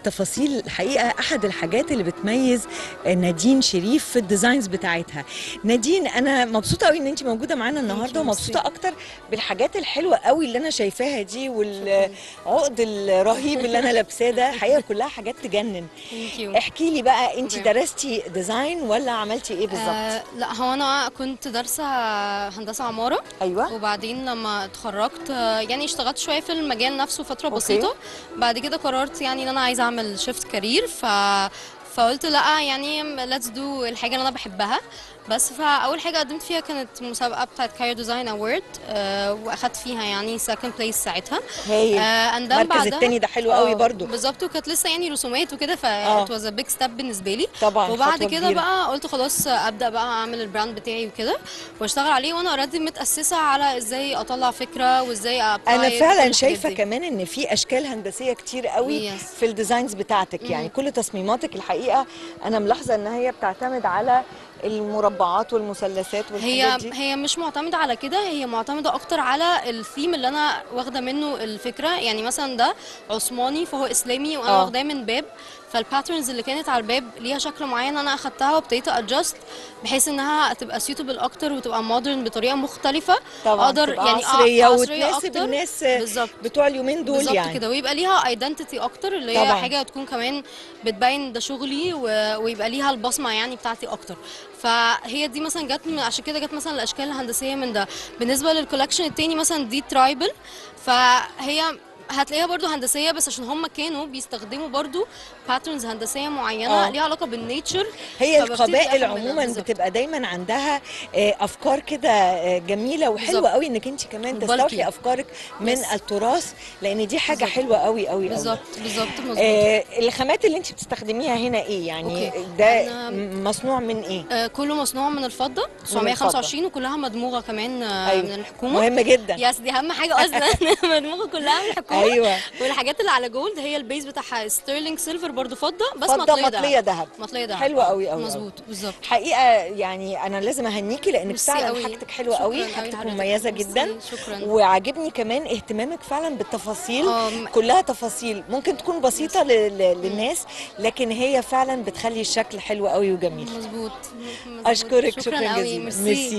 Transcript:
التفاصيل الحقيقه احد الحاجات اللي بتميز نادين شريف في الديزاينز بتاعتها نادين انا مبسوطه قوي ان انت موجوده معانا النهارده you, ومبسوطه اكتر بالحاجات الحلوه قوي اللي انا شايفاها دي والعقد الرهيب اللي انا لابساه ده الحقيقه كلها حاجات تجنن ثانك يو احكي لي بقى انت Okay. درستي ديزاين ولا عملتي ايه بالظبط آه لا هو انا كنت دارسه هندسه عماره ايوه وبعدين لما اتخرجت آه، يعني اشتغلت شويه في المجال نفسه فتره أوكي. بسيطه بعد كده قررت يعني ان انا عايزه اعمل شيفت كارير ف فقلت لا يعني ليتس دو الحاجه اللي انا بحبها بس فاول حاجه قدمت فيها كانت مسابقه بتاعت كاير ديزاين اوورد واخدت فيها يعني سكند بليس ساعتها هايل آه and then المركز بعدها- التاني ده حلو قوي آه، برضو بالظبط وكانت لسه يعني رسومات وكده ف آه. it was a big step بالنسبه لي طبعا وبعد خطوة كده كبيرة. بقى قلت خلاص ابدا بقى اعمل البراند بتاعي وكده واشتغل عليه وانا اوريدي متاسسه على ازاي اطلع فكره وازاي apply انا it وكل فعلا الحاجات شايفه دي. كمان ان في اشكال هندسيه كتير قوي Yes. في الديزاينز بتاعتك يعني كل تصميماتك الحقيقه انا ملاحظه ان هي بتعتمد على المربعات والمثلثات هي والحاجات دي هي مش معتمده على كده هي معتمده اكتر على الثيم اللي انا واخده منه الفكره يعني مثلا ده عثماني فهو اسلامي وانا آه. واخداه من باب فالباترنز اللي كانت على الباب ليها شكل معين انا اخدتها وابتديت ادجست بحيث انها تبقى سيوتبل اكتر وتبقى مودرن بطريقه مختلفه طبعا اقدر تبقى يعني آه، عصريه عصرية وتناسب أكتر. الناس بالظبط بتوع اليومين دول بالظبط يعني كده ويبقى ليها ايدنتيتي اكتر اللي هي طبعاً. حاجه تكون كمان بتبين ده شغلي و... ويبقى ليها البصمه يعني بتاعتي اكتر فهي دي مثلا جت من عشان كده جت مثلا الاشكال الهندسيه من ده بالنسبه للكولكشن التاني مثلا دي ترايبل فهي هتلاقيها برضو هندسيه بس عشان هم كانوا بيستخدموا برضو باترنز هندسيه معينه آه. ليها علاقه بالنيتشر هي فببتدي القبائل أفهم ده عموما بالظبط. بتبقى دايما عندها آه، افكار كده آه، جميله وحلوه بالظبط. قوي انك انت كمان وبالكي. تستوحي افكارك من Yes. التراث لان دي حاجه بالظبط. حلوه قوي قوي قوي بالظبط بالظبط مظبوط آه الخامات اللي انت بتستخدميها هنا ايه يعني أوكي. ده أنا- م- مصنوع من ايه آه، كله مصنوع من الفضه 925 وكلها مدموغه كمان آه، أيوة. من الحكومه مهمه جدا يس دي اهم حاجه اصلا مدموغه كلها من الحكومه ايوه والحاجات اللي على جولد هي البيز بتاعها ستيرلينج سيلفر برضو فضه بس فضه مطليه مطليه دهب ذهب مطليه دهب حلوه قوي قوي مظبوط بالظبط حقيقه يعني انا لازم اهنيكي لانك ميرسي فعلا قوي. حاجتك حلوه شكراً قوي قوي حاجتك لحضرتك. مميزه ميرسي. جدا شكرا وعاجبني كمان اهتمامك فعلا بالتفاصيل آه، م- كلها تفاصيل ممكن تكون بسيطه ل- ل- للناس لكن هي فعلا بتخلي الشكل حلو قوي وجميل مظبوط مظبوط. اشكرك شكرا, قوي. جزيلا ميرسي